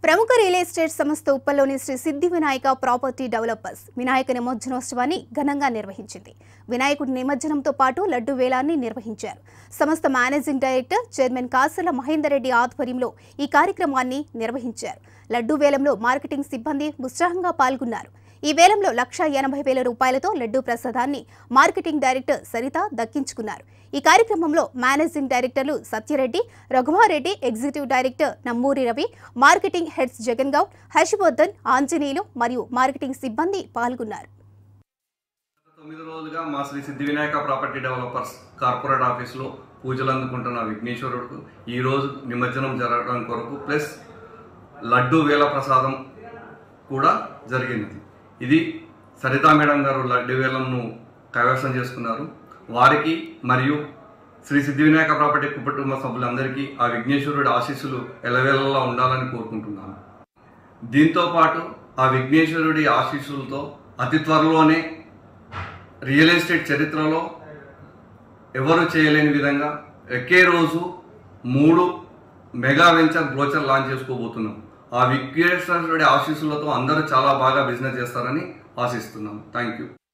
ప్రముఖ real estate సంస్థ ఉప్పల్లోని శ్రీ సిద్ధి వినాయక ప్రాపర్టీ డెవలపర్స్ వినాయక నిమజ్జనోత్సవాన్ని ఘనంగా నిర్వహించింది వినాయకుడి నిమజ్జనంతో పాటు లడ్డు వేలాన్ని నిర్వహించారు సంస్థ managing director chairman Kasala Mahender Reddy ఆధ్వర్యంలో ఈ కార్యక్రమాన్ని నిర్వహించారు లడ్డు వేలంలో మార్కెటింగ్ సిబ్బంది ఉత్సాహంగా పాల్గొన్నారు ఈ వేలంలో లక్ష ఎనభై వేల రూపాయలతో లడ్డు ప్రసాదాన్ని మార్కెటింగ్ డైరెక్టర్ సరిత దక్కించుకున్నారు ఈ కార్యక్రమంలో మేనేజింగ్ డైరెక్టర్లు Satya Reddy Raghuma Reddy executive director Nammuri Ravi marketing heads Jagan Goud Harshavardhan Anjaneyulu మరియు మార్కెటింగ్ సిబ్బంది పాల్గొన్నారు తొమ్మిది రోజులుగా మా Shri Siddhi Vinayaka property developers corporate ఆఫీసులో పూజలు అందుకుంటున్న విఘ్నేశ్వరుడుకు ఈ రోజు నిమజ్జనం జరగడం కొరకు ప్లస్ లడ్డు వేల ప్రసాదం కూడా జరిగింది ఇది సరితా మేడం గారు లడ్డు వేలంను కైవసం చేసుకున్నారు వారికి మరియు శ్రీ సిద్ధి వినాయక ప్రాపర్టీ కుటుంబ సభ్యులందరికీ ఆ విఘ్నేశ్వరుడి ఆశీస్సులు ఎలవేళలా ఉండాలని కోరుకుంటున్నాను దీంతో పాటు ఆ విఘ్నేశ్వరుడి ఆశీస్సులతో అతి త్వరలోనే రియల్ ఎస్టేట్ చరిత్రలో ఎవరు చేయలేని విధంగా ఒకే రోజు మూడు మెగా వెంచర్ బ్రోచర్ లాంచ్ చేసుకోబోతున్నాం ఆ విఘ్నేశ్వరుడి ఆశీస్సులతో అందరూ చాలా బాగా బిజినెస్ చేస్తారని ఆశిస్తున్నాం థ్యాంక్ యూ